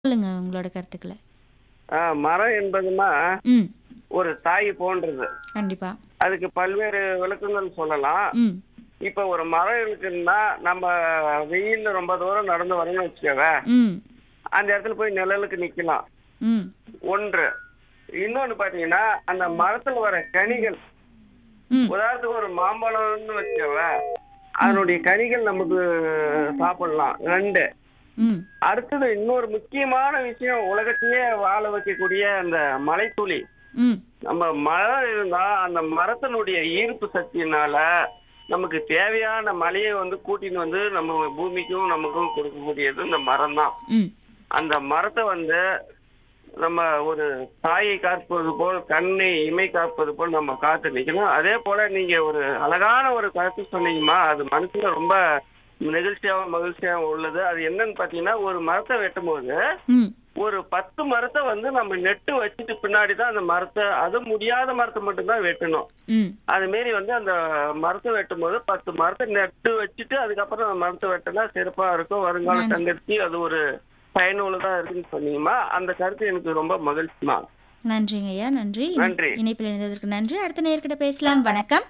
சொல்லுங்க உங்களோட கருத்துக்கள. ஆ, மரம் என்பதுமா ம். ஒரு தாய் போன்றது. கண்டிப்பா. அதுக்கு பல்வேறு விளக்கங்கள் சொல்லலாம். ம். இப்ப ஒரு மரம் இருக்குன்னா நம்ம வெயில்ல ரொம்ப தூரம் நடந்து வரணும்னு வச்சுக்கவே ம். அந்த இடத்துல போய் நிழலுக்கு நிக்கலாம். ம். ஒன்று. இன்னொன்னு பாத்தீங்கன்னா அந்த மரத்துல வர கனிகள் ம். உதாரணத்துக்கு ஒரு மாம்பழம்னு வச்சுக்கவே அதனுடைய கனிகள் நமக்கு சாப்பிடலாம். ரெண்டு. ம். அடுத்தது இன்னொரு முக்கியமான விஷயம் உலகத்தையே வாழ வைக்கக்கூடிய அந்த மலைத்துளி. ம். நம்ம மரம் இருந்தா அந்த மரத்தினுடைய ஈர்ப்பு சக்தியினால நமக்கு தேவையான மழையை வந்து கூட்டின்னு வந்து நம்ம பூமிக்கும் நமக்கும் கொடுக்கக்கூடியது இந்த மரம் தான். ம். அந்த மரத்தை வந்து நம்ம ஒரு தாயை காப்பது போல் கண்ணை இமை காப்பது போல் நம்ம காத்து நிக்கணும். அதே போல நீங்க ஒரு அழகான ஒரு கருத்து சொன்னீங்கம்மா அது மனசுல ரொம்ப நெகிழ்ச்சியாவும் மகிழ்ச்சியாவும் உள்ளது. அது என்னன்னு பாத்தீங்கன்னா ஒரு மரத்தை வெட்டும்போது ம். ஒரு பத்து மரத்தை வந்து நம்ம நெட்டு வச்சுட்டு பின்னாடி தான் அந்த மரத்தை அது முடியாத மரத்தை மட்டும்தான் வெட்டணும். ம். அது மாரி வந்து அந்த மரத்தை வெட்டும்போது பத்து மரத்தை நட்டு வச்சுட்டு அதுக்கப்புறம் அந்த மரத்தை வெட்டினா சிறப்பா இருக்கும். வருங்கால நன்றி. சங்கத்தி அது ஒரு பயனுள்ளதா இருக்குன்னு சொன்னீங்கம்மா. அந்த கருத்து எனக்கு ரொம்ப மகிழ்ச்சிமா. நன்றிங்க ஐயா. நன்றி. நன்றி. இணைப்பில் இணைந்ததற்கு நன்றி. அடுத்த நேயர்கிட்ட பேசலாம். வணக்கம்.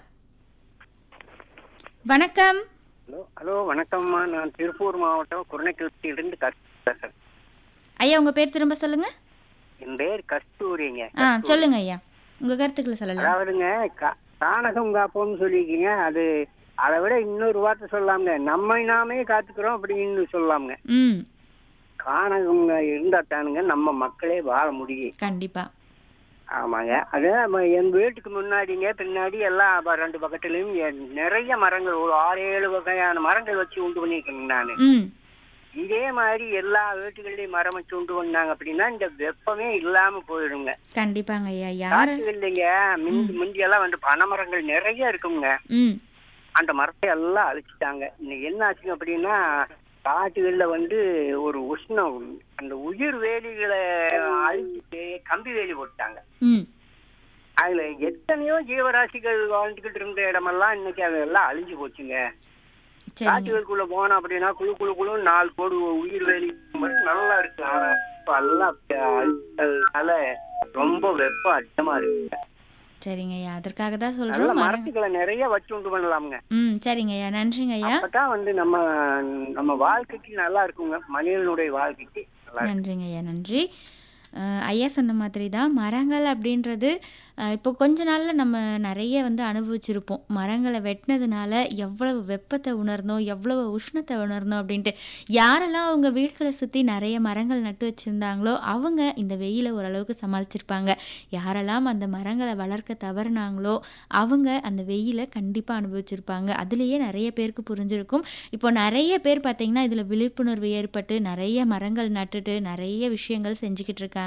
வணக்கம். ஹலோ ஹலோ வணக்கம்மா நான் திருப்பூர் மாவட்டம் குருணைக்கிழத்திலிருந்து பேசுறேன் ஐயா உங்க பேர் திரும்ப சொல்லுங்க. என் பேர் கஸ்தூரிங்க ஆ சொல்லுங்க ஐயா. உங்க கருத்துக்களை சொல்லலாம். அதாவதுங்க கா- கானகம் காப்போம்னு சொல்லியிருக்கீங்க அது அதை விட இன்னொரு வார்த்தை சொல்லலாம்ங்க நம்மை நாமே காத்துக்கிறோம் அப்படின்னு சொல்லலாம்ங்க ம். கானகம் இருந்தா தானுங்க நம்ம மக்களே வாழ முடியும் கண்டிப்பா. ஆமாங்க அது நம்ம என் வீட்டுக்கு முன்னாடிங்க பின்னாடி எல்லாம் அப்ப ரெண்டு பக்கத்துலயும் எ- நிறைய மரங்கள் ஒரு ஆறு ஏழு வகையான மரங்கள் வச்சு உண்டு பண்ணியிருக்கேங்க நான் ம். இதே மாதிரி எல்லா வீட்டுகள்லயும் மரம் வச்சு உண்டு பண்ணாங்க அப்படின்னா இந்த வெப்பமே இல்லாம போயிடுங்க கண்டிப்பாங்க ஐயா. யார காட்டுகள் இல்லைங்க முந்தி முந்தியெல்லாம் வந்து பனைமரங்கள் நிறைய இருக்குங்க ம். அந்த மரத்தை எல்லாம் அழிச்சிட்டாங்க இன்னைக்கு என்ன ஆச்சுங்க அப்படின்னா காட்டுகள்ல வந்து ஒரு உஷ்ணம் அந்த உயிர் வேலிகளை அழிச்சிட்டு கம்பி வேலி போட்டாங்க ம். அதுல எத்தனையோ ஜீவராசிகள் வாழ்ந்துகிட்டு இருந்த இடமெல்லாம் இன்னைக்கு அதெல்லாம் அழிஞ்சு போச்சுங்க சரிங்க. காட்டுகளுக்குள்ள போனோம் அப்படின்னா குழு குழு குழு நாலு கோடு உயிர் வேலி மட்டும் நல்லா இருக்கு ஆனா இப்ப எல்லாம் அழிச்சதுனால ரொம்ப வெப்பம் அதிகமா இருக்குங்க சரிங்க ஐயா. அதற்காக தான் நல்ல சொல்றோம். மரம் மரத்துக்களை நிறைய வச்சு உண்டு பண்ணலாம்ங்க ம் சரிங்க ஐயா. நன்றிங்க ஐயா. அப்பதான் வந்து நம்ம நம்ம வாழ்க்கைக்கு நல்லா இருக்குங்க மனிதனுடைய வாழ்க்கைக்கு நல்லா இருக்கும். நன்றிங்க ஐயா. நன்றி. அஹ், ஐயா சொன்ன மாதிரி தான் மரங்கள் அப்படின்றது அஹ், இப்போ கொஞ்ச நாள்ல நம்ம நிறைய வந்து அனுபவிச்சிருப்போம். மரங்களை வெட்டினதுனால எவ்வளவு வெப்பத்தை உணர்ந்தோம், எவ்வளவு உஷ்ணத்தை உணர்ந்தோம் அப்படின்ட்டு. யாரெல்லாம் அவங்க வீடுகளை சுற்றி நிறைய மரங்கள் நட்டு வச்சிருந்தாங்களோ அவங்க இந்த வெயிலை ஓரளவுக்கு சமாளிச்சிருப்பாங்க. யாரெல்லாம் அந்த மரங்களை வளர்க்க தவறுனாங்களோ அவங்க அந்த வெயிலை கண்டிப்பாக அனுபவிச்சிருப்பாங்க. அதுலேயே நிறைய பேருக்கு புரிஞ்சிருக்கும். இப்போ நிறைய பேர் பார்த்தீங்கன்னா இதில் விழிப்புணர்வு ஏற்பட்டு நிறைய மரங்கள் நட்டுட்டு நிறைய விஷயங்கள் செஞ்சுக்கிட்டு இருக்காங்க.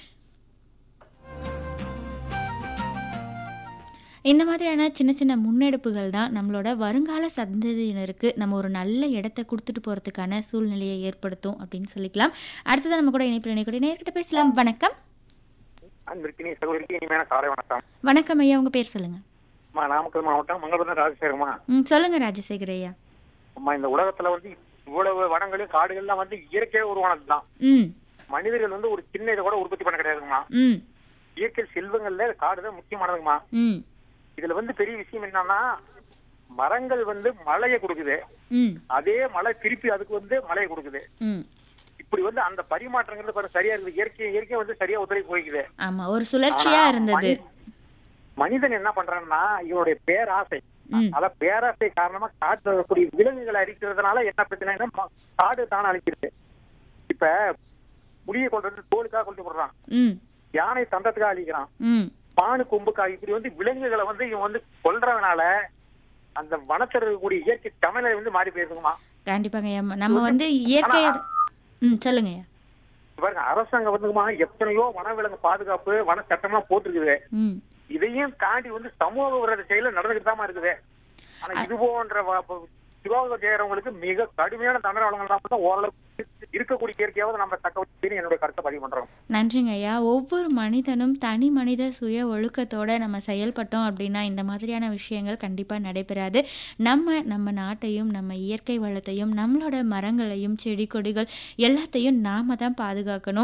இந்த மாதிரியான சின்ன சின்ன முன்னெடுப்புகள் தான் நம்மளோட வருங்கால சந்ததியினருக்கு நம்ம ஒரு நல்ல இடத்த கொடுத்துட்டு போகிறதுக்கான சூழ்நிலையை ஏற்படுத்தும் அப்படின்னு சொல்லிக்கலாம். அடுத்ததான் நம்ம கூட இணைப்பில் இணைக்கூடிய நேர்கிட்ட பேசலாம். வணக்கம். அன்பிற்கினி சகோதரிக்கு இனிமையான காலை வணக்கம் வணக்கம் ஐயா உங்க பேர் சொல்லுங்க. அம்மா நாமக்கல் மாவட்டம் மங்களபுரம் ராஜசேகரமா ம் சொல்லுங்க ராஜசேகர் ஐயா. அம்மா இந்த உலகத்துல வந்து இவ்வளவு வனங்களும் காடுகள்லாம் வந்து இயற்கையே உருவானது தான் ம் மனிதர்கள் வந்து ஒரு சின்ன இதை கூட உற்பத்தி பண்ண கிடையாதுங்கம்மா ம் இயற்கை செல்வங்கள்ல காடு தான் முக்கியமானதுங்கம்மா ம் இதுல வந்து பெரிய விஷயம் என்னன்னா மரங்கள் வந்து மழையை கொடுக்குது ம் அதே மழை திருப்பி அதுக்கு வந்து மழையை கொடுக்குது ம் இப்படி வந்து அந்த பரிமாற்றங்கிறது பாருங்க சரியா இருக்குது இயற்கை இயற்கை வந்து சரியா ஒத்துழைப்பு போய்க்குது ஆமா ஒரு சுழற்சியா ஆனா, இருந்தது. மனி- மனிதன் என்ன பண்றான்னா இவனுடைய பேராசை ம் அத பேராசை காரணமா காட்டுல இருக்கக்கூடிய விலங்குகளை அழிக்கிறதுனால என்ன பிரச்சனைனா ம- காடு தானே அழிக்கிறது இப்ப புளியை கொண்டு தோலுக்காக கொண்டு போடுறான் ம் யானை தந்தத்துக்காக அழிக்கிறான் ம் பானு கொம்புக்காக இப்படி வந்து விலங்குகளை வந்து இவன் வந்து கொல்றதுனால அந்த வனத்துல இருக்கக்கூடிய இயற்கை தமிழை வந்து மாறி போயிருக்குமா கண்டிப்பாங்க ஐயா. நம்ம வந்து இயற்கையோட ம் சொல்லுங்க ஐயா. பாருங்க அரசாங்கம் வந்துமா எத்தனையோ வனவிலங்கு பாதுகாப்பு வன சட்டம்லாம் போட்டிருக்குது ம் இதையும் தாண்டி வந்து சமூக விரோத செயல நடந்துகிட்டு தான் இருக்குது ஆனா இது போன்ற வ- துரோகம் செய்யறவங்களுக்கு மிக கடுமையான தண்டனை வழங்கினா மட்டும் ஓரளவுக்கு இருக்கக்கூடிய இயற்கையாவது நம்ம தக்க வச்சு என்னுடைய கருத்தை பதிவு பண்றோம் நன்றிங்க ஐயா ஒவ்வொரு மனிதனும் தனி மனித சுய ஒழுக்கத்தோட நம்ம செயல்பட்டோம் அப்படின்னா இந்த மாதிரியான விஷயங்கள் கண்டிப்பாக நடைபெறாது நம்ம நம்ம நாட்டையும் நம்ம இயற்கை வளத்தையும் நம்மளோட மரங்களையும் செடி கொடிகள் எல்லாத்தையும் நாம தான் பாதுகாக்கணும்